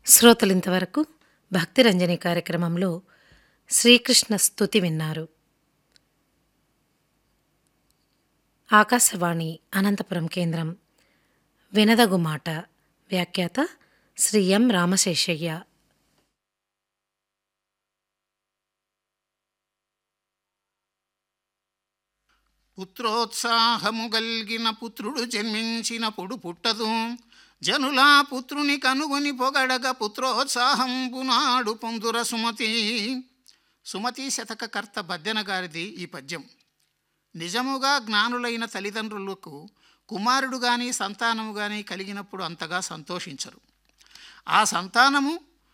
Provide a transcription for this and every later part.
శ్రోతలింతవరకు భక్తిరంజని కార్యక్రమంలో శ్రీకృష్ణ స్తుతి విన్నారు ఆకాశవాణి అనంతపురం కేంద్రం వినదగు మాట వ్యాఖ్యాత శ్రీ ఎం రామశేషయ్య పుత్రోత్సాహము గల్గిన పుత్రుడు జన్మించినప్పుడు పుట్టదు జనులా పుత్రుని కనుగొని పొగడగ పుత్రోత్సాహంబునాడు పొందుర సుమతి సుమతి శతకకర్త బద్దెన గారిది ఈ పద్యం నిజముగా జ్ఞానులైన తల్లిదండ్రులకు కుమారుడు కానీ సంతానము కానీ కలిగినప్పుడు అంతగా సంతోషించరు ఆ సంతానము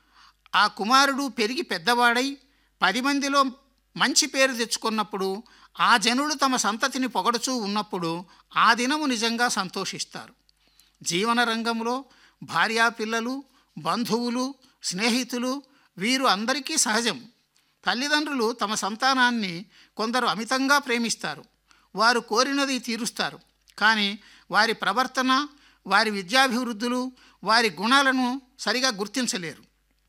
ఆ కుమారుడు పెరిగి పెద్దవాడై పది మందిలో మంచి పేరు తెచ్చుకున్నప్పుడు ఆ జనులు తమ సంతతిని పొగడుచూ ఉన్నప్పుడు ఆ దినము నిజంగా సంతోషిస్తారు జీవన రంగంలో భార్యా పిల్లలు బంధువులు స్నేహితులు వీరు అందరికీ సహజం తల్లిదండ్రులు తమ సంతానాన్ని కొందరు అమితంగా ప్రేమిస్తారు వారు కోరినది తీరుస్తారు కానీ వారి ప్రవర్తన వారి విద్యాభివృద్ధులు వారి గుణాలను సరిగా గుర్తించలేరు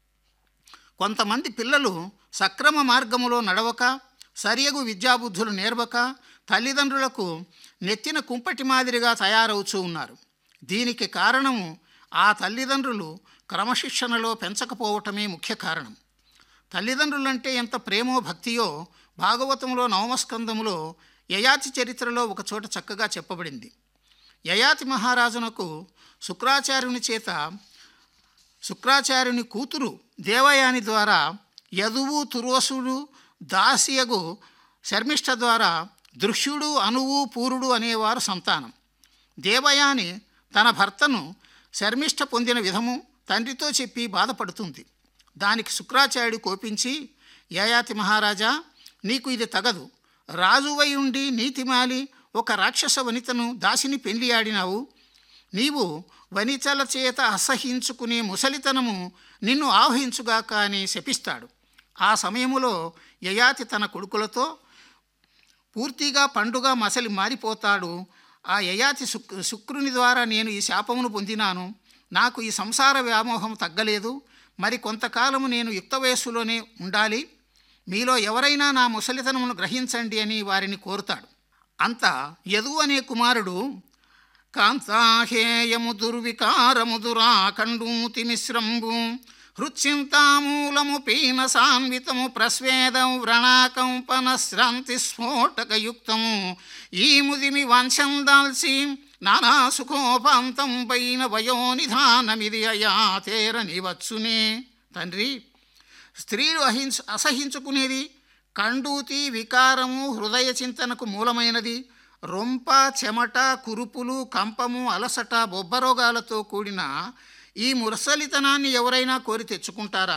కొంతమంది పిల్లలు సక్రమ మార్గములో నడవక సరియగు విద్యాబుద్ధులు నేర్వక తల్లిదండ్రులకు నెత్తిన కుంపటి మాదిరిగా తయారవుతూ ఉన్నారు దీనికి కారణము ఆ తల్లిదండ్రులు క్రమశిక్షణలో పెంచకపోవటమే ముఖ్య కారణం తల్లిదండ్రులంటే ఎంత ప్రేమో భక్తియో భాగవతంలో నవమస్కందములో యయాతి చరిత్రలో ఒక చోట చక్కగా చెప్పబడింది యయాతి మహారాజునకు శుక్రాచార్యుని చేత శుక్రాచార్యుని కూతురు దేవయాని ద్వారా యదువు తుర్వసుడు దాసియగు శర్మిష్ఠ ద్వారా దృశ్యుడు అనువు పూరుడు అనేవారు సంతానం దేవయాని తన భర్తను శర్మిష్ఠ పొందిన విధము తండ్రితో చెప్పి బాధపడుతుంది దానికి శుక్రాచార్యుడు కోపించి యయాతి మహారాజా నీకు ఇది తగదు రాజువై ఉండి నీతిమాలి ఒక రాక్షస వనితను దాసిని పెళ్లి ఆడినావు నీవు వనితల చేత అసహించుకునే ముసలితనము నిన్ను ఆవహించుగాక అని శపిస్తాడు ఆ సమయములో యయాతి తన కొడుకులతో పూర్తిగా పండుగ మసలి మారిపోతాడు ఆ యయాతి శుక్ శుక్రుని ద్వారా నేను ఈ శాపమును పొందినాను నాకు ఈ సంసార వ్యామోహం తగ్గలేదు మరి కొంతకాలము నేను యుక్త వయస్సులోనే ఉండాలి మీలో ఎవరైనా నా ముసలితనమును గ్రహించండి అని వారిని కోరుతాడు అంత యదు అనే కుమారుడు కాంతాహేయము దుర్వికారము దురాకండూతి మిశ్రంబు హృత్సింతామూలము పీన సాన్వితము ప్రస్వేదం వ్రణాకంపన శ్రాంతి స్ఫోటకయుక్తము ఈ ముదిమి వంశం దాల్చి నానా సుఖోపాంతం పైన వయోనిధానమిది అయాతేరని వచ్చునే తండ్రి స్త్రీలు అహింస అసహించుకునేది కండూతి వికారము హృదయ చింతనకు మూలమైనది రొంప చెమట కురుపులు కంపము అలసట బొబ్బరోగాలతో కూడిన ఈ మురసలితనాన్ని ఎవరైనా కోరి తెచ్చుకుంటారా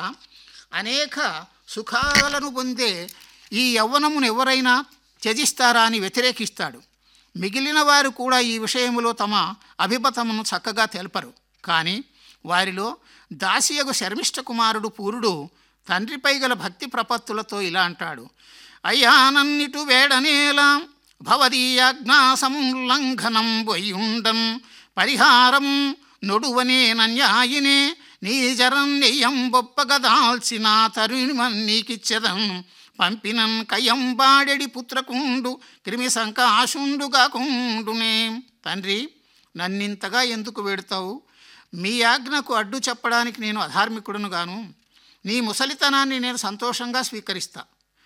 అనేక సుఖాలను పొందే ఈ యవ్వనమును ఎవరైనా త్యజిస్తారా అని వ్యతిరేకిస్తాడు మిగిలిన వారు కూడా ఈ విషయంలో తమ అభిమతమును చక్కగా తెలపరు కానీ వారిలో దాసియగు శర్మిష్ఠ కుమారుడు పూరుడు తండ్రిపై గల భక్తి ప్రపత్తులతో ఇలా అంటాడు అయ్యానన్నిటు వేడనేలా భవదీయాజ్ఞా సంలంఘనం వయ్యుండన్ పరిహారం నొడువనే నన్యాయినే నీ జరం నెయ్యం బొప్పగదాల్చిన తరుణిమన్నీకిచ్చెదన్ పంపినన్ కయం బాడెడి పుత్రకుండు క్రిమి సంకాశుండుగా కుండునే తండ్రి నన్నింతగా ఎందుకు వేడుతావు మీ ఆజ్ఞకు అడ్డు చెప్పడానికి నేను అధార్మికుడును గాను నీ ముసలితనాన్ని నేను సంతోషంగా స్వీకరిస్తా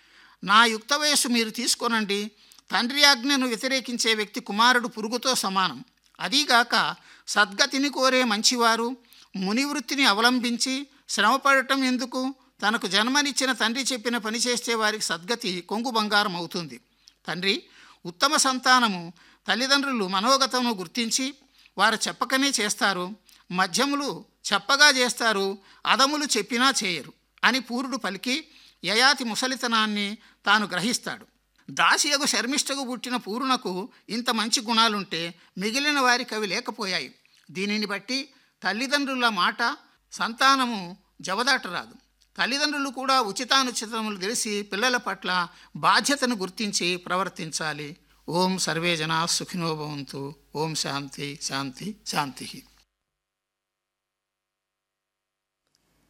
నా యుక్త వయస్సు మీరు తీసుకోనండి తండ్రి ఆజ్ఞను వ్యతిరేకించే వ్యక్తి కుమారుడు పురుగుతో సమానం అదీగాక సద్గతిని కోరే మంచివారు మునివృత్తిని అవలంబించి శ్రమపడటం ఎందుకు తనకు జన్మనిచ్చిన తండ్రి చెప్పిన పని చేస్తే వారికి సద్గతి కొంగు బంగారం అవుతుంది తండ్రి ఉత్తమ సంతానము తల్లిదండ్రులు మనోగతమును గుర్తించి వారు చెప్పకనే చేస్తారు మధ్యములు చెప్పగా చేస్తారు అదములు చెప్పినా చేయరు అని పూరుడు పలికి యయాతి ముసలితనాన్ని తాను గ్రహిస్తాడు దాసియగు శర్మిష్టకు పుట్టిన పూరునకు ఇంత మంచి గుణాలుంటే మిగిలిన వారికి అవి లేకపోయాయి దీనిని బట్టి తల్లిదండ్రుల మాట సంతానము జవదాటరాదు తల్లిదండ్రులు కూడా ఉచితానుచితములు తెలిసి పిల్లల పట్ల బాధ్యతను గుర్తించి ప్రవర్తించాలి ఓం సర్వే జనా సుఖినో భవంతు ఓం శాంతి శాంతి శాంతి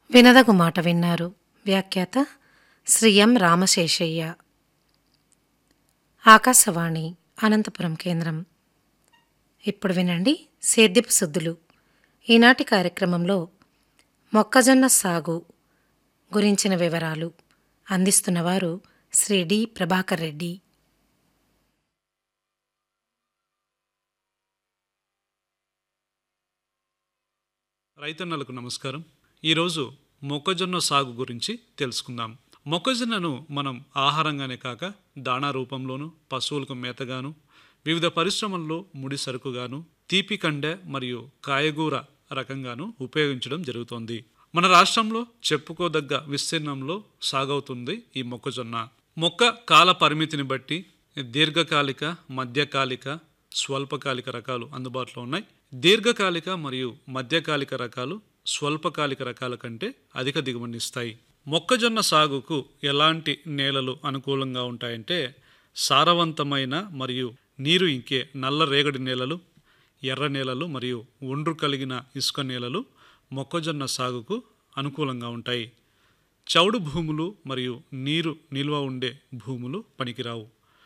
వినదగు మాట విన్నారు వ్యాఖ్యాత శ్రీ ఎం రామశేషయ్య ఆకాశవాణి అనంతపురం కేంద్రం ఇప్పుడు వినండి సేద్యపు సుద్దులు ఈనాటి కార్యక్రమంలో మొక్కజొన్న సాగు గురించిన వివరాలు అందిస్తున్నవారు శ్రీ డి ప్రభాకర్ రెడ్డి రైతన్నలకు నమస్కారం ఈరోజు మొక్కజొన్న సాగు గురించి తెలుసుకుందాం మొక్కజొన్నను మనం ఆహారంగానే కాక దాణా రూపంలోను పశువులకు మేతగాను వివిధ పరిశ్రమల్లో ముడి సరుకుగాను తీపి కండె మరియు కాయగూర రకంగాను ఉపయోగించడం జరుగుతోంది మన రాష్ట్రంలో చెప్పుకోదగ్గ విస్తీర్ణంలో సాగవుతుంది ఈ మొక్కజొన్న మొక్క కాల పరిమితిని బట్టి దీర్ఘకాలిక మధ్యకాలిక స్వల్పకాలిక రకాలు అందుబాటులో ఉన్నాయి దీర్ఘకాలిక మరియు మధ్యకాలిక రకాలు స్వల్పకాలిక రకాల కంటే అధిక దిగుబడినిస్తాయి మొక్కజొన్న సాగుకు ఎలాంటి నేలలు అనుకూలంగా ఉంటాయంటే సారవంతమైన మరియు నీరు ఇంకే నల్ల రేగడి నేలలు ఎర్ర నేలలు మరియు ఒండ్రు కలిగిన ఇసుక నేలలు మొక్కజొన్న సాగుకు అనుకూలంగా ఉంటాయి చౌడు భూములు మరియు నీరు నిల్వ ఉండే భూములు పనికిరావు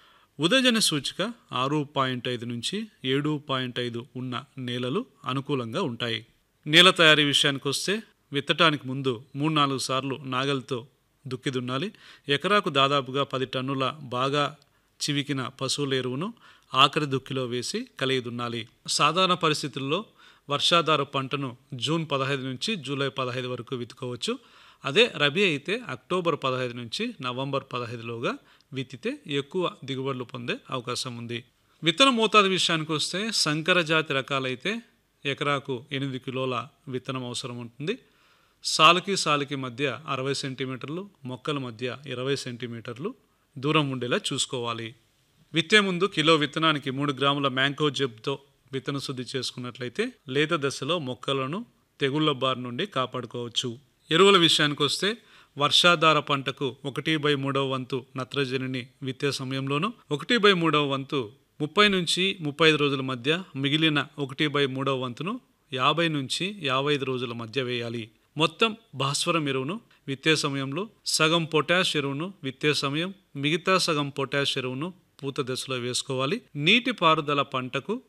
ఉదజన సూచిక ఆరు పాయింట్ ఐదు నుంచి ఏడు పాయింట్ ఐదు ఉన్న నేలలు అనుకూలంగా ఉంటాయి నేల తయారీ విషయానికి వస్తే విత్తటానికి ముందు మూడు నాలుగు సార్లు నాగలితో దుక్కి దున్నాలి ఎకరాకు దాదాపుగా పది టన్నుల బాగా చివికిన పశువుల ఎరువును ఆఖరి దుక్కిలో వేసి కలిగి దున్నాలి సాధారణ పరిస్థితుల్లో వర్షాధార పంటను జూన్ పదహైదు నుంచి జూలై పదహైదు వరకు విత్తుకోవచ్చు అదే రబీ అయితే అక్టోబర్ పదహైదు నుంచి నవంబర్ పదహైదులోగా విత్తితే ఎక్కువ దిగుబడులు పొందే అవకాశం ఉంది విత్తన మోతాదు విషయానికి వస్తే సంకర జాతి రకాలైతే ఎకరాకు ఎనిమిది కిలోల విత్తనం అవసరం ఉంటుంది సాలుకి సాలుకి మధ్య అరవై సెంటీమీటర్లు మొక్కల మధ్య ఇరవై సెంటీమీటర్లు దూరం ఉండేలా చూసుకోవాలి విత్తే ముందు కిలో విత్తనానికి మూడు గ్రాముల మ్యాంకో జెబ్తో విత్తన శుద్ధి చేసుకున్నట్లయితే లేత దశలో మొక్కలను తెగుళ్ల బారి నుండి కాపాడుకోవచ్చు ఎరువుల విషయానికి వస్తే వర్షాధార పంటకు ఒకటి బై మూడవ వంతు నత్రజనిని విత్తే సమయంలోనూ ఒకటి బై మూడవ వంతు ముప్పై నుంచి ముప్పై ఐదు రోజుల మధ్య మిగిలిన ఒకటి బై మూడవ వంతును యాభై నుంచి యాభై ఐదు రోజుల మధ్య వేయాలి మొత్తం భాస్వరం ఎరువును విత్తే సమయంలో సగం పొటాష్ ఎరువును విత్తే సమయం మిగతా సగం పొటాష్ ఎరువును పూత దశలో వేసుకోవాలి నీటి పారుదల పంటకు